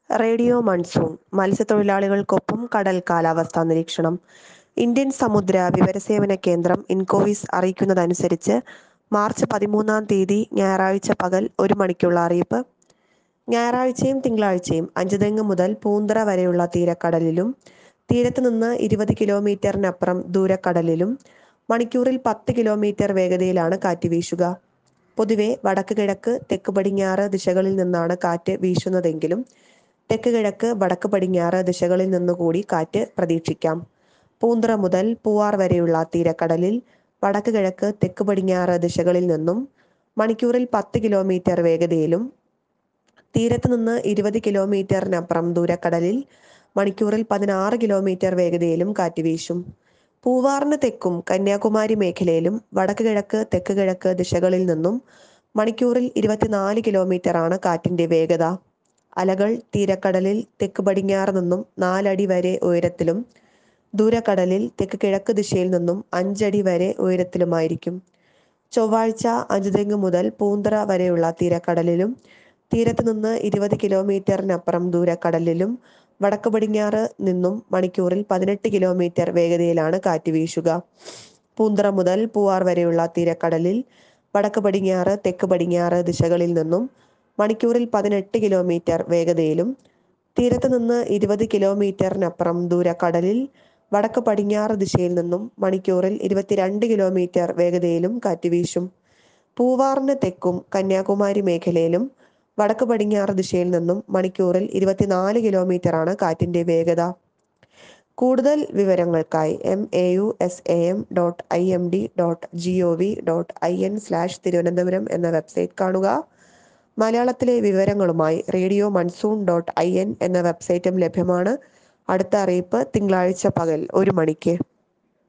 radio monsoon മത്സ്യത്തൊഴിലാളികൾക്കൊപ്പം കടൽ കാലാവസ്ഥാ നിരീക്ഷണം ഇന്ത്യൻ സമുദ്ര വിവരസേവന കേന്ദ്രം ഇൻകോയിസ് അറിയിക്കുന്നതനുസരിച്ച് മാർച്ച് പതിമൂന്നാം തീയതി ഞായറാഴ്ച പകൽ ഒരു മണിക്കുള്ള അറിയിപ്പ് ഞായറാഴ്ചയും തിങ്കളാഴ്ചയും അഞ്ചുതെങ്ങ് മുതൽ പൂന്തറ വരെയുള്ള തീരക്കടലിലും തീരത്ത് നിന്ന് ഇരുപത് കിലോമീറ്ററിനപ്പുറം ദൂരക്കടലിലും മണിക്കൂറിൽ പത്ത് കിലോമീറ്റർ വേഗതയിലാണ് കാറ്റ് വീശുക പൊതുവെ വടക്ക് കിഴക്ക് തെക്ക് പടിഞ്ഞാറ് ദിശകളിൽ നിന്നാണ് കാറ്റ് വീശുന്നതെങ്കിലും തെക്ക് കിഴക്ക് വടക്ക് പടിഞ്ഞാറ് ദിശകളിൽ നിന്നുകൂടി കാറ്റ് പ്രതീക്ഷിക്കാം പൂന്തറ മുതൽ പൂവാർ വരെയുള്ള തീരക്കടലിൽ വടക്ക് കിഴക്ക് തെക്ക് പടിഞ്ഞാറ് ദിശകളിൽ നിന്നും മണിക്കൂറിൽ പത്ത് കിലോമീറ്റർ വേഗതയിലും തീരത്ത് നിന്ന് ഇരുപത് കിലോമീറ്ററിനപ്പുറം ദൂരക്കടലിൽ മണിക്കൂറിൽ പതിനാറ് കിലോമീറ്റർ വേഗതയിലും കാറ്റ് വീശും പൂവാറിന് തെക്കും കന്യാകുമാരി മേഖലയിലും വടക്ക് കിഴക്ക് തെക്ക് കിഴക്ക് ദിശകളിൽ നിന്നും മണിക്കൂറിൽ ഇരുപത്തിനാല് കിലോമീറ്ററാണ് കാറ്റിന്റെ വേഗത അലകൾ തീരക്കടലിൽ തെക്ക് പടിഞ്ഞാറ് നിന്നും നാലടി വരെ ഉയരത്തിലും ദൂരക്കടലിൽ തെക്ക് കിഴക്ക് ദിശയിൽ നിന്നും അഞ്ചടി വരെ ഉയരത്തിലുമായിരിക്കും ചൊവ്വാഴ്ച അഞ്ചുതെങ്ങ് മുതൽ പൂന്തറ വരെയുള്ള തീരക്കടലിലും തീരത്ത് നിന്ന് ഇരുപത് കിലോമീറ്ററിനപ്പുറം ദൂരക്കടലിലും വടക്ക് പടിഞ്ഞാറ് നിന്നും മണിക്കൂറിൽ പതിനെട്ട് കിലോമീറ്റർ വേഗതയിലാണ് കാറ്റ് വീശുക പൂന്തറ മുതൽ പൂവാർ വരെയുള്ള തീരക്കടലിൽ വടക്ക് പടിഞ്ഞാറ് തെക്ക് പടിഞ്ഞാറ് ദിശകളിൽ നിന്നും മണിക്കൂറിൽ പതിനെട്ട് കിലോമീറ്റർ വേഗതയിലും തീരത്ത് നിന്ന് ഇരുപത് കിലോമീറ്ററിനപ്പുറം ദൂരക്കടലിൽ വടക്ക് പടിഞ്ഞാറ് ദിശയിൽ നിന്നും മണിക്കൂറിൽ ഇരുപത്തിരണ്ട് കിലോമീറ്റർ വേഗതയിലും കാറ്റ് വീശും പൂവാറിന് തെക്കും കന്യാകുമാരി മേഖലയിലും വടക്ക് പടിഞ്ഞാറ് ദിശയിൽ നിന്നും മണിക്കൂറിൽ ഇരുപത്തിനാല് കിലോമീറ്ററാണ് കാറ്റിന്റെ വേഗത കൂടുതൽ വിവരങ്ങൾക്കായി M A U S A M dot I M D dot G O V dot I N slash Thiruvananthapuram എന്ന വെബ്സൈറ്റ് കാണുക മലയാളത്തിലെ വിവരങ്ങളുമായി radio monsoon dot I N എന്ന വെബ്സൈറ്റും ലഭ്യമാണ് അടുത്ത അറിയിപ്പ് തിങ്കളാഴ്ച പകൽ ഒരു മണിക്ക്